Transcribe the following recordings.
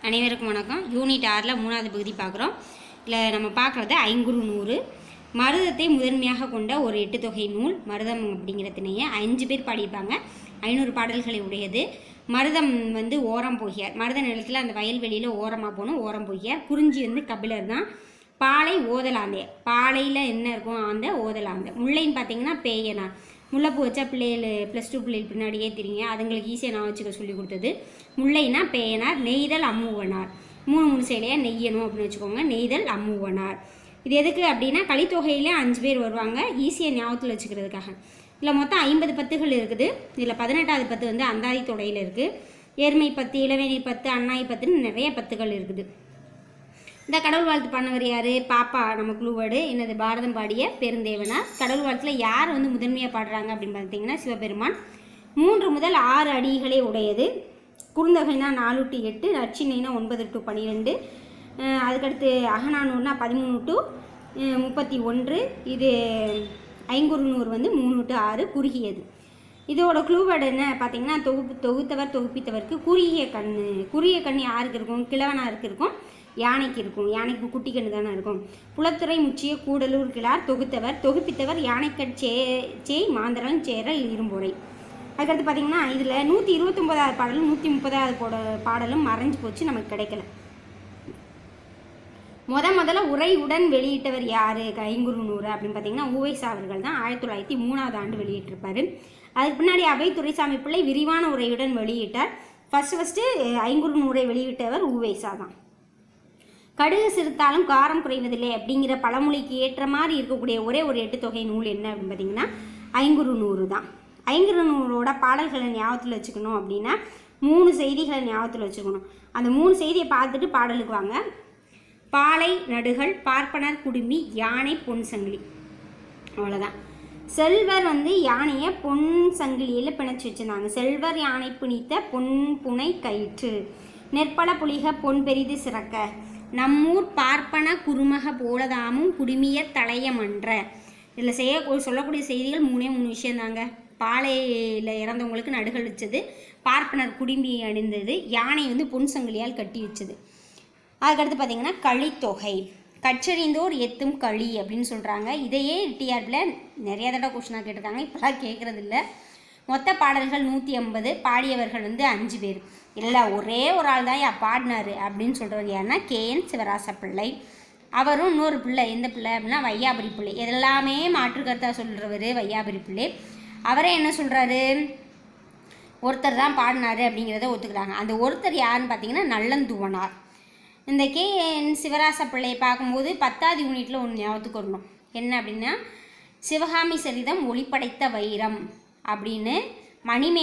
அனைவருக்கும் வணக்கம் யூனிட் ஆறில் மூணாவது பகுதி பார்க்குறோம் இதில் நம்ம பார்க்குறது ஐங்குறு நூறு மருதத்தை முதன்மையாக கொண்ட ஒரு எட்டு தொகை நூல் மருதம் அப்படிங்கிற திணையை அஞ்சு பேர் பாடியிருப்பாங்க ஐநூறு பாடல்களை உடையது மருதம் வந்து ஓரம் போகியார் மருத நிலத்தில் அந்த வயல்வெளியில் ஓரமாக போகணும் ஓரம் போகியார் குறிஞ்சி வந்து கபிலர் தான் பாலை ஓதலாந்தே பாலையில் என்ன இருக்கும் அந்த ஓதலாந்த முல்லைன்னு பார்த்தீங்கன்னா பேயனார் முல்லைப்பூ வச்சா பிள்ளைகள் ப்ளஸ் டூ பிள்ளைகள் பின்னாடியே தெரியுங்க அதுங்களுக்கு ஈஸியாக நான் வச்சுக்க சொல்லி கொடுத்தது முல்லைனா பேயனார் நெய்தல் அம்முவனார் மூணு மூணு சேலையாக நெய்யணும் அப்படின்னு வச்சுக்கோங்க நெய்தல் அம்முவனார் இது எதுக்கு அப்படின்னா கலித்தொகையிலே அஞ்சு பேர் வருவாங்க ஈஸியாக ஞாபகத்தில் வச்சுக்கிறதுக்காக இதில் மொத்தம் ஐம்பது பத்துகள் இருக்குது இதில் பதினெட்டாவது பத்து வந்து அந்தாதி தொடையில் இருக்குது ஏர்மை பத்து இளவேணி பத்து அண்ணாய் பத்துன்னு நிறைய பத்துகள் இருக்குது இந்த கடவுள் வாழ்த்து பண்ணவர் யார் பாப்பா நம்ம குழுவாடு என்னது பாரதம் பாடிய பெருந்தேவனார் கடவுள் வாழ்த்தில் யார் வந்து முதன்மையாக பாடுறாங்க அப்படின்னு பார்த்தீங்கன்னா சிவபெருமான் மூன்று முதல் ஆறு அடிகளே உடையது குறுந்தொகைனா நாலு டு எட்டு நச்சினைனா ஒன்பது டு பன்னிரெண்டு அஹ் அதுக்கடுத்து அகநானூறுனா பதிமூணு டு அஹ் முப்பத்தி ஒன்று இது ஐங்குறுநூறு வந்து மூணு டு ஆறு குறுகியது இதோட க்ளூவேர்டு என்ன பார்த்தீங்கன்னா தொகுப்பு தொகுத்தவர் தொகுப்பித்தவருக்கு குறுகிய கண் குறுகிய கண் யாருக்கு இருக்கும் கிழவனாருக்கு இருக்கும் யானைக்கு இருக்கும் யானைக்கு குட்டி கண்ணு தானே இருக்கும் புலத்துறை முச்சிய கூடலூர் கிளார் தொகுத்தவர் தொகுப்பித்தவர் யானைக்கட் சே சேய் மாந்தரன் சேரல் இரும்புரை அதுக்கடுத்து பார்த்தீங்கன்னா இதில் நூற்றி இருபத்தொம்போதாவது பாடலும் நூற்றி முப்பதாவது போட பாடலும் மறைஞ்சு போச்சு நமக்கு கிடைக்கல முத முதல்ல உரையுடன் வெளியிட்டவர் யார் ஐங்குறு நூறு அப்படின்னு பார்த்தீங்கன்னா ஊவைசா அவர்கள் தான் ஆயிரத்தி தொள்ளாயிரத்தி மூணாவது ஆண்டு வெளியிட்டிருப்பாரு அதுக்கு பின்னாடி அவை துரைசாமி பிள்ளை விரிவான உரையுடன் வெளியிட்டார் ஃபஸ்ட்டு ஃபஸ்ட்டு ஐங்குறு நூறை வெளியிட்டவர் ஊவைசா தான் கடுகு சிறுத்தாலும் காரம் குறைவதில்லை அப்படிங்கிற பழமொழிக்கு ஏற்ற மாதிரி இருக்கக்கூடிய ஒரே ஒரு எட்டு தொகை நூல் என்ன அப்படின்னு பார்த்தீங்கன்னா ஐங்குறு நூறு தான் ஐங்குறு நூறோட பாடல்களை ஞாபகத்தில் வச்சுக்கணும் அப்படின்னா மூணு செய்திகளை ஞாபகத்தில் வச்சுக்கணும் அந்த மூணு செய்தியை பார்த்துட்டு பாடலுக்கு வாங்க பாலை நடுகள் பார்ப்பனர் குடுமி யானை பொன் சங்கிலி அவ்வளோதான் செல்வர் வந்து யானையை பொன் சங்கிலியில் பிணைச்சி வச்சிருந்தாங்க செல்வர் யானை பிணித்த பொன் புனை கயிற்று நெற்பல புலிக பொன் பெரிது சிறக்க நம்மூர் பார்ப்பன குருமக போலதாமும் குடுமிய தலையமன்ற இதில் செய்ய சொல்லக்கூடிய செய்திகள் மூணே மூணு விஷயந்தாங்க பாலையில் இறந்தவங்களுக்கு நடுகள் வச்சது பார்ப்பனர் குடுமி அணிந்தது யானை வந்து பொன் சங்கிலியால் கட்டி வச்சது அதுக்கடுத்து பார்த்தீங்கன்னா கழித்தொகை கற்றறிந்தோர் எத்தும் களி அப்படின்னு சொல்கிறாங்க இதையே டிஆர்பியில் நிறைய தடவை கொஷினாக கேட்டிருக்காங்க இப்போலாம் கேட்குறது இல்லை மொத்த பாடல்கள் நூற்றி ஐம்பது பாடியவர்கள் வந்து அஞ்சு பேர் இல்லை ஒரே ஒரு ஆள் தான் யா பாடினார் அப்படின்னு சொல்கிறவர் யாருன்னா கேஎன் சிவராச பிள்ளை அவரும் இன்னொரு பிள்ளை எந்த பிள்ளை அப்படின்னா வையாபுரி பிள்ளை இதெல்லாமே மாற்று கருத்தாக சொல்கிறவர் வையாபுரி பிள்ளை அவரே என்ன சொல்கிறாரு ஒருத்தர் தான் பாடினாரு அப்படிங்கிறத ஒத்துக்கிறாங்க அந்த ஒருத்தர் யாருன்னு பார்த்தீங்கன்னா நல்லந்துவனார் இந்த கே என் சிவராச பிள்ளையை பார்க்கும்போது பத்தாவது யூனிட்டில் ஒன்று ஞாபகத்துக்கு வரணும் என்ன அப்படின்னா சிவகாமி சரிதம் ஒளிப்படைத்த வைரம் அப்படின்னு மணிமே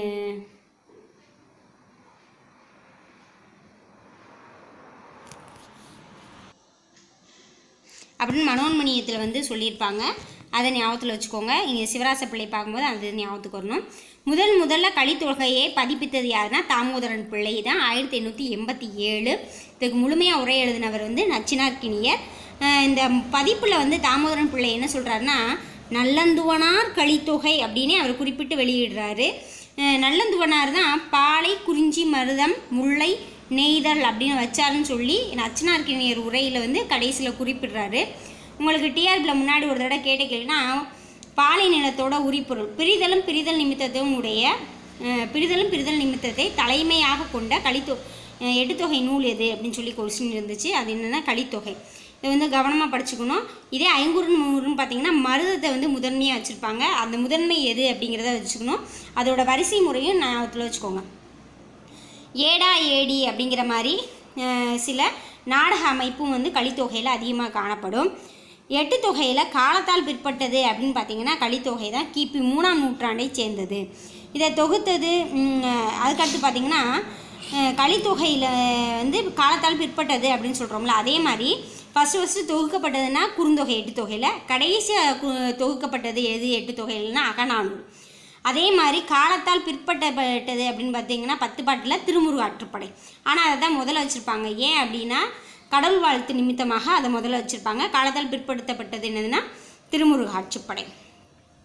அப்படின்னு மனோன்மணியத்தில் வந்து சொல்லியிருப்பாங்க அதை ஞாபகத்தில் வச்சுக்கோங்க இங்கே சிவராச பிள்ளை பார்க்கும்போது அது ஞாபகத்துக்கு வரணும் முதல் முதல்ல கலித்தொகையை பதிப்பித்தது யாருன்னா தாமோதரன் பிள்ளை தான் ஆயிரத்தி எண்ணூற்றி எண்பத்தி ஏழு இதுக்கு முழுமையாக உரை எழுதினவர் வந்து நச்சினார்கினியர் அஹ் இந்த பதிப்பில் வந்து தாமோதரன் பிள்ளை என்ன சொல்கிறாருன்னா நல்லந்துவனார் கலித்தொகை அப்படின்னு அவர் குறிப்பிட்டு வெளியிடுறாரு அஹ் நல்லந்துவனார் தான் பாலை குறிஞ்சி மருதம் முல்லை நெய்தல் அப்படின்னு வச்சாருன்னு சொல்லி நச்சினார்கினியர் உரையில் வந்து கடைசியில் குறிப்பிடுறாரு உங்களுக்கு டிஆர்பியில் முன்னாடி ஒரு தடவை கேட்ட கேள்வினா பாலை நிலத்தோட உரிப்பொருள் பிரிதலும் பிரிதல் நிமித்தத்தையும் உடைய அஹ், பிரிதலும் பிரிதல் நிமித்தத்தை தலைமையாக கொண்ட கலித்தொ அஹ், எட்டுத்தொகை நூல் எது அப்படின்னு சொல்லி கொஸ்டின் இருந்துச்சு அது என்னென்னா கலித்தொகை இதை வந்து கவனமாக படிச்சுக்கணும் இதே ஐங்குறு நூறுன்னு பார்த்தீங்கன்னா மருதத்தை வந்து முதன்மையாக வச்சுருப்பாங்க அந்த முதன்மை எது அப்படிங்கிறத வச்சுக்கணும் அதோட வரிசை முறையும் ஞாபகத்தில் வச்சுக்கோங்க ஏடா ஏடி அப்படிங்கிற மாதிரி அஹ், சில நாடக அமைப்பும் வந்து கலித்தொகையில் அதிகமாக காணப்படும் எட்டு தொகையில் காலத்தால் பிற்பட்டது அப்படின்னு பார்த்தீங்கன்னா கலித்தொகை தான் கிபி மூணாம் நூற்றாண்டை சேர்ந்தது இதை தொகுத்தது ம், அதுக்கடுத்து பார்த்தீங்கன்னா அஹ், கலித்தொகையில் வந்து காலத்தால் பிற்பட்டது அப்படின்னு சொல்கிறோம்ல அதே மாதிரி ஃபஸ்ட்டு ஃபஸ்ட்டு தொகுக்கப்பட்டதுன்னா குறுந்தொகை எட்டு தொகையில் கடைசியாக கு தொகுக்கப்பட்டது எது எட்டு தொகையில்னா அகநானூறு அதே மாதிரி காலத்தால் பிற்பட்டப்பட்டது அப்படின்னு பார்த்தீங்கன்னா பத்து பாட்டில் திருமுருக ஆற்றுப்படை ஆனால் அதை தான் முதல்ல வச்சுருப்பாங்க ஏன் அப்படின்னா கடவுள் வாழ்த்து நிமித்தமாக அதை முதல்ல வச்சுருப்பாங்க காலத்தால் பிற்படுத்தப்பட்டது என்னதுன்னா திருமுருக ஆற்றுப்படை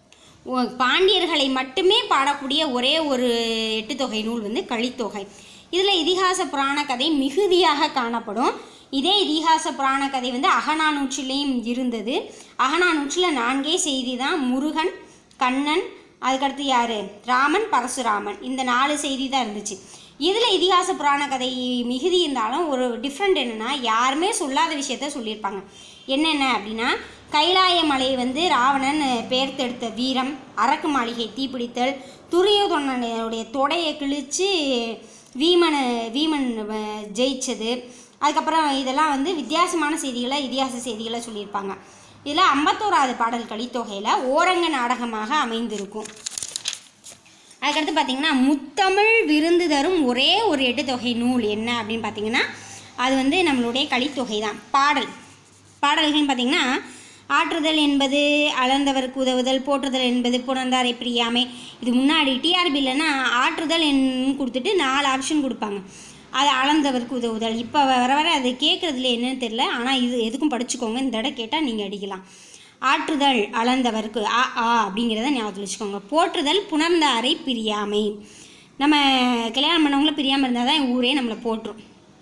ஒ- பாண்டியர்களை மட்டுமே பாடக்கூடிய ஒரே ஒரு எட்டு தொகை நூல் வந்து கலித்தொகை இதில் இதிகாச புராண கதை மிகுதியாக காணப்படும் இதே இதிகாச புராண கதை வந்து அகநானூற்றிலையும் இருந்தது அகநானூற்றில் நான்கே செய்தி தான் முருகன் கண்ணன் அதுக்கடுத்து யார் ராமன் பரசுராமன் இந்த நாலு செய்தி தான் இருந்துச்சு இதில் இதிகாச புராண கதை மிகுதி இருந்தாலும் ஒரு டிஃப்ரெண்ட் என்னென்னா யாருமே சொல்லாத விஷயத்த சொல்லியிருப்பாங்க என்னென்ன அப்படின்னா கைலாய மலை வந்து ராவணன் பெயர்த்தெடுத்த வீரம் அரக்கு மாளிகை தீப்பிடித்தல் துரியோதனனுடைய தொடையை கிழித்து வீமன் வீமன் அஹ், ஜெயிச்சது அதுக்கப்புறம் இதெல்லாம் வந்து வித்தியாசமான செய்திகளை இதிகாச செய்திகளை சொல்லியிருப்பாங்க இதில் ஐம்பத்தோராவது பாடல் கலித்தொகையில் ஓரங்க நாடகமாக அமைந்திருக்கும் அதுக்கடுத்து பார்த்தீங்கன்னா முத்தமிழ் விருந்து தரும் ஒரே ஒரு எட்டு தொகை நூல் என்ன அப்படின்னு பார்த்தீங்கன்னா அது வந்து நம்மளுடைய கலித்தொகை தான் பாடல் பாடல்கள்னு பார்த்தீங்கன்னா ஆற்றுதல் என்பது அளந்தவருக்கு உதவுதல் போற்றுதல் என்பது புணர்ந்தாரை பிரியாமை இது முன்னாடி டிஆர்பி இல்லைன்னா ஆற்றுதல் என்று கொடுத்துட்டு நாலு ஆப்ஷன் கொடுப்பாங்க அது அளந்தவருக்கு உதவுதல் இப்போ வர வர அது கேட்குறதுல என்னன்னு தெரில ஆனால் இது எதுக்கும் படிச்சுக்கோங்க இந்த இடம் கேட்டால் நீங்கள் அடிக்கலாம் ஆற்றுதல் அளந்தவருக்கு ஆ ஆ அப்படிங்கிறத ஞாபகத்தில் வச்சுக்கோங்க போற்றுதல் புணர்ந்தாரை பிரியாமை நம்ம கல்யாணம் பண்ணவங்கள பிரியாமல் இருந்தால் தான் ஊரே நம்மளை போற்றும்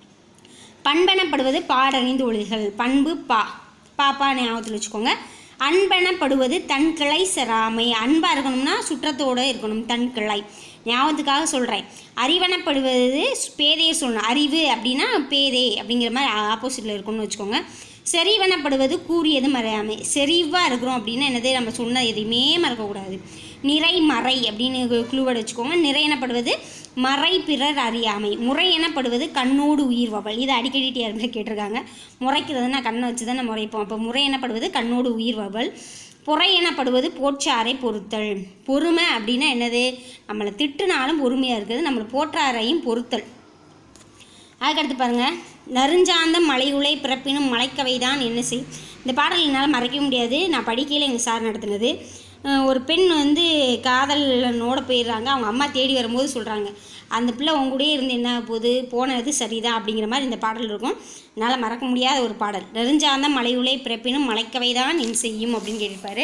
பண்பெனப்படுவது பாடறிந்து ஒளிகள் பண்பு பா பாப்பா ஞாபகத்தில் வச்சுக்கோங்க அன்பெனப்படுவது தன் கிளை செராமை அன்பாக இருக்கணும்னா சுற்றத்தோடு இருக்கணும் தன் கிளை ஞாபகத்துக்காக சொல்கிறேன் அறிவெனப்படுவது பேதையை சொல்லணும் அறிவு அப்படின்னா பேதை அப்படிங்கிற மாதிரி ஆப்போசிட்டில் இருக்கணும்னு வச்சுக்கோங்க செறிவெனப்படுவது கூறியது மறையாமை செறிவாக இருக்கிறோம் அப்படின்னா என்னது நம்ம சொன்ன எதையுமே மறக்கக்கூடாது நிறை மறை அப்படின்னு குழுவட வச்சுக்கோங்க நிறை எனப்படுவது மறை பிறர் அறியாமை முறை எனப்படுவது கண்ணோடு உயிர் வவல் இது அடிக்கடி டிஆர்பி கேட்டிருக்காங்க முறைக்கிறதுனா கண்ணை வச்சு தானே முறைப்போம் அப்போ முறை எனப்படுவது கண்ணோடு உயிர் வவல் பொறை எனப்படுவது போற்றாரை பொறுத்தல் பொறுமை அப்படின்னா என்னது நம்மளை திட்டுனாலும் பொறுமையாக இருக்குது நம்மளை போற்றாரையும் பொறுத்தல் அதுக்கடுத்து பாருங்க நறுஞ்சாந்தம் மலையுலை பிறப்பினும் மலைக்கவை தான் என்ன செய் இந்த பாடல் என்னால் மறைக்க முடியாது நான் படிக்கையில் எங்கள் சார் நடத்தினது அஹ் ஒரு பெண் வந்து காதலனோட போயிடுறாங்க அவங்க அம்மா தேடி வரும்போது சொல்கிறாங்க அந்த பிள்ளை உங்க கூடயே இருந்து என்ன ஆகப் போகுது போனது சரிதான் அப்படிங்கிற மாதிரி இந்த பாடல் இருக்கும் என்னால் மறக்க முடியாத ஒரு பாடல் நெருஞ்சாந்தம் மலையுலை பிறப்பினும் மலைக்கவை தான் என் செய்யும் அப்படின்னு கேட்டிருப்பாரு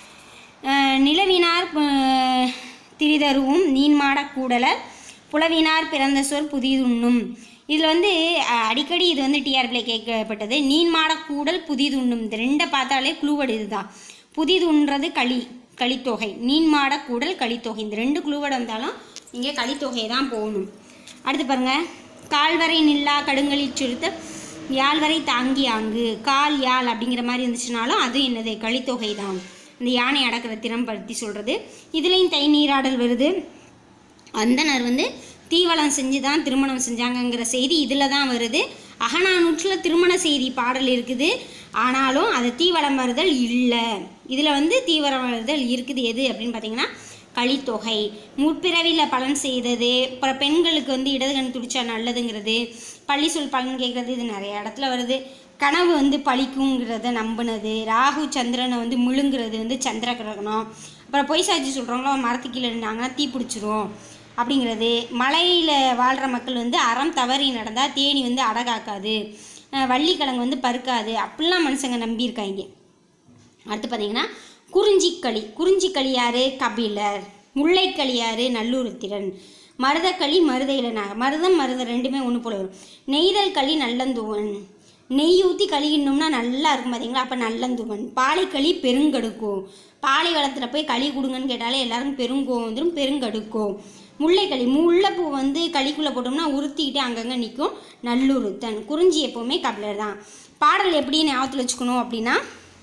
அஹ் நிலவினார் அஹ், திரிதருவும் நீன்மாடக் கூடலர் புலவினார் பிறந்த சொல் புதிதுண்ணும் இதில் வந்து அஹ், அடிக்கடி இது வந்து டிஆர்பியில் கேட்கப்பட்டது நீன்மாடக் கூடல் புதிதுண்ணும் இந்த ரெண்டை பார்த்தாலே குழுவடு இதுதான் புதிதுன்றது களி களித்தொகை நீன்மாட கூடல் களித்தொகை இந்த ரெண்டு குழுவடு வந்தாலும் இங்கே களித்தொகை தான் போகணும் அடுத்து பாருங்க கால்வரை நில்லா கடுங்களில் சுருத்த யாழ்வரை தாங்கி ஆங்கு கால் யாழ் அப்படிங்கிற மாதிரி இருந்துச்சுனாலும் அது என்னது கலித்தொகை தான் இந்த யானை அடக்கிற திறம் பற்றி சொல்கிறது இதுலேயும் தை நீராடல் வருது அந்தனர் வந்து தீவலம் செஞ்சு தான் திருமணம் செஞ்சாங்கங்கிற செய்தி இதில் தான் வருது அகநானூற்றில் திருமண செய்தி பாடல் இருக்குது ஆனாலும் அது தீவலம் வருதல் இல்லை இதில் வந்து தீவிரம் வருதல் இருக்குது எது அப்படின்னு பார்த்தீங்கன்னா கலித்தொகை முற்பிறவியில் பலன் செய்தது அப்புறம் பெண்களுக்கு வந்து இடது கண் துடிச்சா நல்லதுங்கிறது பள்ளி சொல் பலன் கேட்குறது இது நிறைய இடத்துல வருது கனவு வந்து பழிக்குங்கிறத நம்பினது ராகு சந்திரனை வந்து முழுங்குறது வந்து சந்திர கிரகணம் அப்புறம் பொய் சாட்சி சொல்கிறவங்களோ மரத்துக்கு கீழே நின்னாங்கன்னா தீ பிடிச்சிரும் அப்படிங்கிறது மலையில் வாழ்கிற மக்கள் வந்து அறம் தவறி நடந்தால் தேனி வந்து அடகாக்காது அஹ் வள்ளிக்கிழங்கு வந்து பருக்காது அப்படிலாம் மனுஷங்க நம்பியிருக்காங்க அடுத்து பார்த்தீங்கன்னா குறிஞ்சிக்களி குறிஞ்சிக்களி யாரு கபிலர் முல்லைக்களி யாரு நல்லூருத்திரன் மருதக்களி மருத இளநாக மருதம் மருத ரெண்டுமே ஒன்று போல வரும் நெய்தல் களி நல்லந்துவன் நெய் ஊற்றி கழிக்கணும்னா நல்லா இருக்கும் பார்த்தீங்களா அப்போ நல்லந்துவன் பாலைக்களி பெருங்கடுக்கோ பாலை வளத்தில் போய் களி கொடுங்கன்னு கேட்டாலே எல்லாரும் பெருங்கோவம் வந்துடும் பெருங்கடுக்கோ முல்லைக்களி முல்லைப்பூ வந்து களிக்குள்ளே போட்டோம்னா உறுத்திக்கிட்டு அங்கங்கே நிற்கும் நல்லுறுத்தன் குறிஞ்சி எப்போவுமே கபிலர் தான் பாடல் எப்படி ஞாபகத்தில் வச்சுக்கணும் அப்படின்னா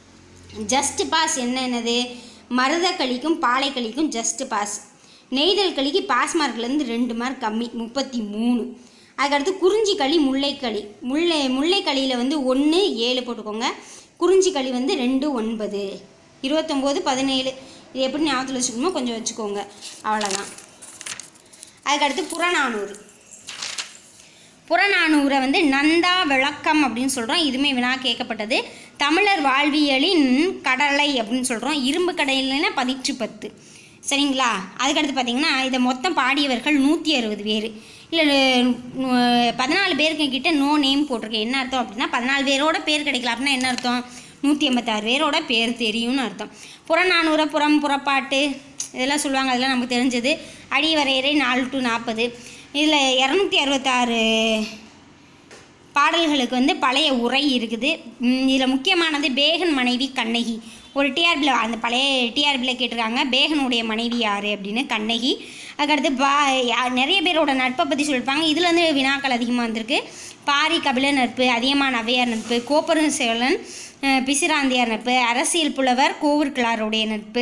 ஜஸ்ட் பாஸ் என்ன என்னது மருதக்களிக்கும் பாலைக்களிக்கும் ஜஸ்ட் பாஸ் நெய்தல் களிக்கு பாஸ் மார்க்லேருந்து ரெண்டு மார்க் கம்மி முப்பத்தி மூணு அதுக்கடுத்து குறிஞ்சி களி முல்லைக்களி முல்லை முல்லைக்களியில் வந்து ஒன்று ஏழு போட்டுக்கோங்க குறிஞ்சி களி வந்து ரெண்டு ஒன்பது இருபத்தொம்போது பதினேழு இது எப்படி ஞாபகத்தில் வச்சுக்கணுமோ கொஞ்சம் வச்சுக்கோங்க அவ்வளோதான் அதுக்கடுத்து புறநானூறு புறநானூரை வந்து நந்தா விளக்கம் அப்படின்னு சொல்கிறோம் இதுவுமே வினா கேட்கப்பட்டது தமிழர் வாழ்வியலின் கடலை அப்படின்னு சொல்கிறோம் இரும்பு கடையிலனா பதிற்று பத்து சரிங்களா அதுக்கடுத்து பார்த்தீங்கன்னா இதை மொத்தம் பாடியவர்கள் நூற்றி அறுபது பேர் இல்லை பதினாலு பேருக்கு கிட்ட நோ நேம் போட்டிருக்கேன் என்ன அர்த்தம் அப்படின்னா பதினாலு பேரோட பேர் கிடைக்கல அப்படின்னா என்ன அர்த்தம் நூற்றி எண்பத்தாறு பேரோட பேர் தெரியும்னு அர்த்தம் புறநானூறு புறம் புறப்பாட்டு இதெல்லாம் சொல்லுவாங்க அதெல்லாம் நமக்கு தெரிஞ்சது அடிவரையறை நாலு டு நாற்பது இதில் இரநூத்தி அறுபத்தாறு பாடல்களுக்கு வந்து பழைய உரை இருக்குது இதில் முக்கியமானது பேகன் மனைவி கண்ணகி ஒரு டிஆர்பியில் அந்த பழைய டிஆர்பியில் கேட்டிருக்காங்க பேகனுடைய மனைவி யார் அப்படின்னு கண்ணகி அதுக்கடுத்து பா யா- நிறைய பேரோட நட்பை பற்றி சொல்லியிருப்பாங்க இதில் வந்து வினாக்கள் அதிகமாக வந்திருக்கு பாரி கபில நட்பு அதியமான் அவையார் நட்பு கோப்பரும் சேவலன் அஹ், பிசிராந்தியார் நட்பு அரசியல் புலவர் கோவூர்கிழாருடைய நட்பு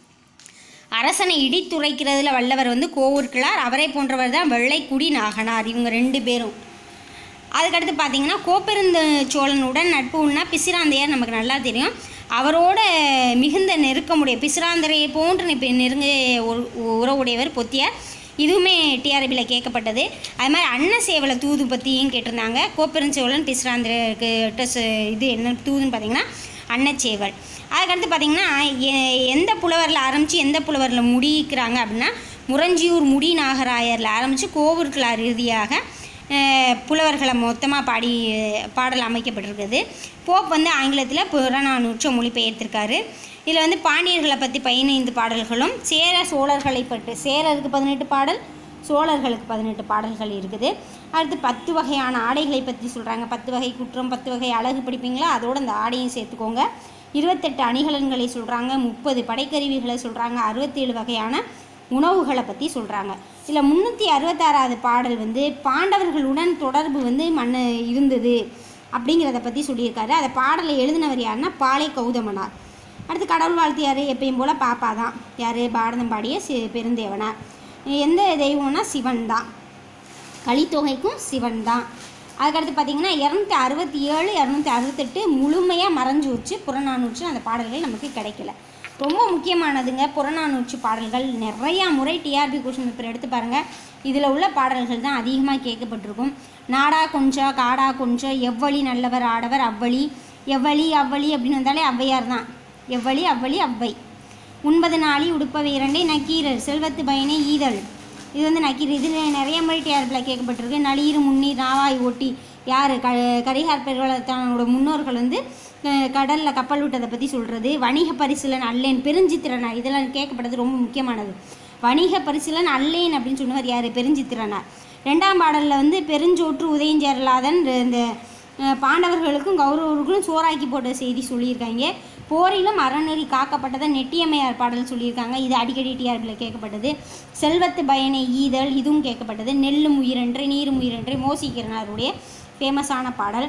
அரசனை இடித்துரைக்கிறதுல வல்லவர் வந்து கோவூர்கிழார் அவரை போன்றவர் தான் வெள்ளைக்குடி நாகனார் இவங்க ரெண்டு பேரும் அதுக்கடுத்து பார்த்தீங்கன்னா கோப்பெருந்த சோழனுடன் நட்பு உண்ணா பிசிராந்தையார் நமக்கு நல்லா தெரியும் அவரோட மிகுந்த நெருக்கமுடைய பிசிராந்தரையை போன்று நெ- நெருங்க ஒரு- உறவுடையவர் பொத்தியார் இதுவுமே டிஆர்பியில் கேட்கப்பட்டது அது மாதிரி அன்ன சேவலை தூது பற்றியும் கேட்டிருந்தாங்க கோப்பெருஞ்சோழன் பிசிராந்தருக்கு இது என்ன தூதுன்னு பார்த்தீங்கன்னா அன்னச்சேவல் அதுக்கடுத்து பார்த்தீங்கன்னா எ- எந்த புலவரில் ஆரம்பித்து எந்த புலவரில் முடிக்கிறாங்க அப்படின்னா முரஞ்சியூர் முடி நாகராயரில் ஆரம்பித்து கோவூர்கிழார் இறுதியாக அஹ், புலவர்களை மொத்தமாக பாடி பாடல் அமைக்கப்பட்டிருக்குது போப் வந்து ஆங்கிலத்தில் புறநானூற்றை மொழிபெயர்த்திருக்காரு இதில் வந்து பாண்டியர்களை பற்றி பதினைந்து பாடல்களும் சேர சோழர்களை பற்றி சேரருக்கு பதினெட்டு பாடல் சோழர்களுக்கு பதினெட்டு பாடல்கள் இருக்குது அடுத்து பத்து வகையான ஆடைகளை பற்றி சொல்கிறாங்க பத்து வகை குற்றம் பத்து வகை அழகு படிப்பீங்களா அதோட அந்த ஆடையும் சேர்த்துக்கோங்க இருபத்தெட்டு அணிகலன்களை சொல்கிறாங்க முப்பது படைக்கருவிகளை சொல்கிறாங்க அறுபத்தேழு வகையான உணவுகளை பற்றி சொல்கிறாங்க இதில் முந்நூற்றி அறுபத்தாறாவது பாடல் வந்து பாண்டவர்களுடன் தொடர்பு வந்து மண் இருந்தது அப்படிங்கிறத பற்றி சொல்லியிருக்காரு அந்த பாடலை எழுதினவர் யாருன்னா பாலை கௌதமனார் அடுத்து கடவுள் வாழ்த்தியார் எப்பயும் போல் பாப்பா தான் யார் பாரதம் பாடிய சி பெருந்தேவனார் எந்த தெய்வம்னா சிவன் தான் கலித்தொகைக்கும் சிவன் தான் அதுக்கடுத்து பார்த்தீங்கன்னா இரநூத்தி அறுபத்தி ஏழு இரநூத்தி அறுபத்தெட்டு முழுமையாக மறைஞ்சு வச்சு புறநானூற்று அந்த பாடல்கள் நமக்கு கிடைக்கல ரொம்ப முக்கியமானதுங்க புறநானூற்று பாடல்கள் நிறையா முறை டிஆர்பி கொஷின் பேப்பர் எடுத்து பாருங்கள் இதில் உள்ள பாடல்கள் தான் அதிகமாக கேட்கப்பட்டிருக்கும் நாடா கொஞ்சா காடா கொஞ்சா எவ்வழி நல்லவர் ஆடவர் அவ்வழி எவ்வழி அவ்வழி அப்படின்னு வந்தாலே ஔவையார் தான் எவ்வழி அவ்வழி அவ்வை உண்பது நாளி உடுப்பவை இரண்டே நக்கீரர் செல்வத்து பயனே ஈதல் இது வந்து நக்கீர் இதில் நிறைய முறை டிஆர்பியில் கேட்கப்பட்டிருக்கு நளீர் முன்னீர் நாவாய் ஓட்டி யார் க கரிகார் பெருவளத்தானோட முன்னோர்கள் வந்து கடலில் கப்பல் விட்டதை பற்றி சொல்கிறது வணிக பரிசிலன் அல்லேன் பெருஞ்சித்திரனார் இதெல்லாம் கேட்கப்பட்டது ரொம்ப முக்கியமானது வணிக பரிசிலன் அல்லேன் அப்படின்னு சொன்னவர் யார் பெருஞ்சித்திரனார் ரெண்டாம் பாடலில் வந்து பெருஞ்சோற்று உதயஞ்சேரலாதன் இந்த அஹ், பாண்டவர்களுக்கும் கௌரவர்களுக்கும் சோறாக்கி போட்ட செய்தி சொல்லியிருக்காங்க போரிலும் அறநெறி காக்கப்பட்டதை நெட்டியம்மையார் பாடல் சொல்லியிருக்காங்க இது அடிக்கடி டிஆர்பியில் கேட்கப்பட்டது செல்வத்து பயனை ஈதல் இதுவும் கேட்கப்பட்டது நெல்லும் உயிரன்றே நீரும் உயிரன்றே மோசிக்கிறனாருடைய ஃபேமஸான பாடல்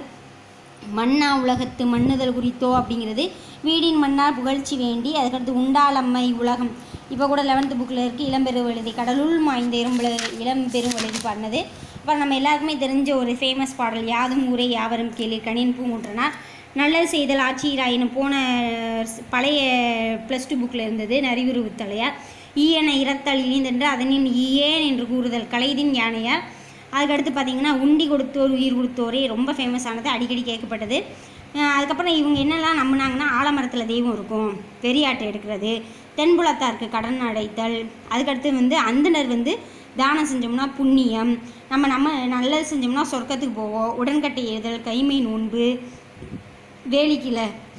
மன்னா உலகத்து மண்ணுதல் குறித்தோ அப்படிங்கிறது வீடின் மன்னார் புகழ்ச்சி வேண்டி அதுக்கடுத்து உண்டாளம்மை உலகம் இப்போ கூட லெவன்த்து புக்கில் இருக்குது இளம்பெரும் எழுதி கடலுள் மாய்ந்த இரும்பு இளம்பெரும் எழுதி பாடினது அப்புறம் நம்ம எல்லாருக்குமே தெரிஞ்ச ஒரு ஃபேமஸ் பாடல் யாதும் ஊரே யாவரும் கேளு கணின் பூங்குன்றனார் நல்லது செய்தல் ஆட்சியராயினும் போன ஸ்- பழைய ப்ளஸ் டூ புக்கில் இருந்தது நரிவுருவு தலையார் ஈயன இரத்தல் இணைந்தென்று அதனின் ஈயேன் என்று கூறுதல் கலைதின் யானையார் அதுக்கடுத்து பார்த்தீங்கன்னா உண்டி கொடுத்தோர் உயிர் கொடுத்தோரே ரொம்ப ஃபேமஸானது அடிக்கடி கேட்கப்பட்டது அஹ் அதுக்கப்புறம் இவங்க என்னெல்லாம் நம்பினாங்கன்னா ஆலமரத்தில் தெய்வம் இருக்கும் பெரியாட்டை எடுக்கிறது தென்புலத்தாருக்கு கடன் அடைத்தல் அதுக்கடுத்து வந்து அந்தனர் வந்து தானம் செஞ்சோம்னா புண்ணியம் நம்ம நம்ம நல்லது செஞ்சோம்னா சொர்க்கத்துக்கு போவோம் உடன்கட்டை எழுதல் கைமை நோன்பு வேலிக்கில